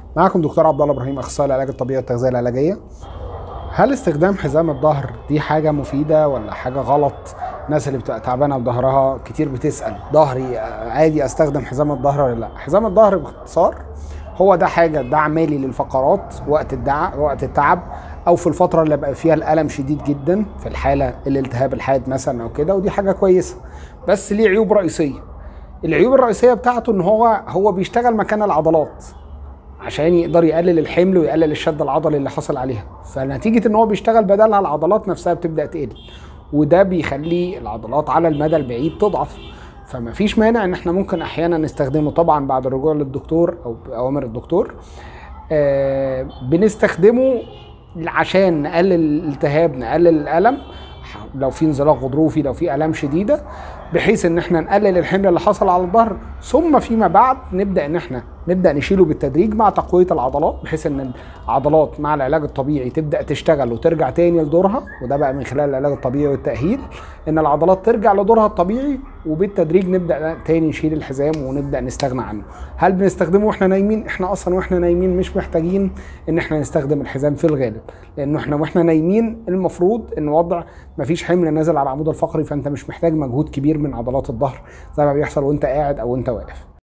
معكم دكتور عبد الله ابراهيم اخصائي العلاج الطبيعي والتغذيه العلاجيه هل استخدام حزام الظهر دي حاجه مفيده ولا حاجه غلط الناس اللي بتبقى تعبانه بظهرها كتير بتسال ظهري عادي استخدم حزام الظهر ولا لا حزام الظهر باختصار هو ده حاجه دعم مالي للفقرات وقت الدع... وقت التعب او في الفتره اللي بقى فيها الالم شديد جدا في الحاله الالتهاب الحاد مثلا او كده ودي حاجه كويسه بس ليه عيوب رئيسيه العيوب الرئيسيه بتاعته ان هو هو بيشتغل مكان العضلات عشان يقدر يقلل الحمل ويقلل الشد العضلي اللي حصل عليها فنتيجه ان هو بيشتغل بدلها العضلات نفسها بتبدا تقل وده بيخلي العضلات على المدى البعيد تضعف فما فيش مانع ان احنا ممكن احيانا نستخدمه طبعا بعد الرجوع للدكتور او باوامر الدكتور آه بنستخدمه عشان نقلل الالتهاب نقلل الالم لو في انزلاق غضروفي لو في الام شديده بحيث ان احنا نقلل الحمل اللي حصل على الظهر ثم فيما بعد نبدا ان احنا نبدا نشيله بالتدريج مع تقويه العضلات بحيث ان العضلات مع العلاج الطبيعي تبدا تشتغل وترجع تاني لدورها وده بقى من خلال العلاج الطبيعي والتاهيل ان العضلات ترجع لدورها الطبيعي وبالتدريج نبدا تاني نشيل الحزام ونبدا نستغنى عنه هل بنستخدمه واحنا نايمين احنا اصلا واحنا نايمين مش محتاجين ان احنا نستخدم الحزام في الغالب لانه احنا واحنا نايمين المفروض ان وضع مفيش حمل نازل على العمود الفقري فانت مش محتاج مجهود كبير من عضلات الظهر زي ما بيحصل وانت قاعد او وانت واقف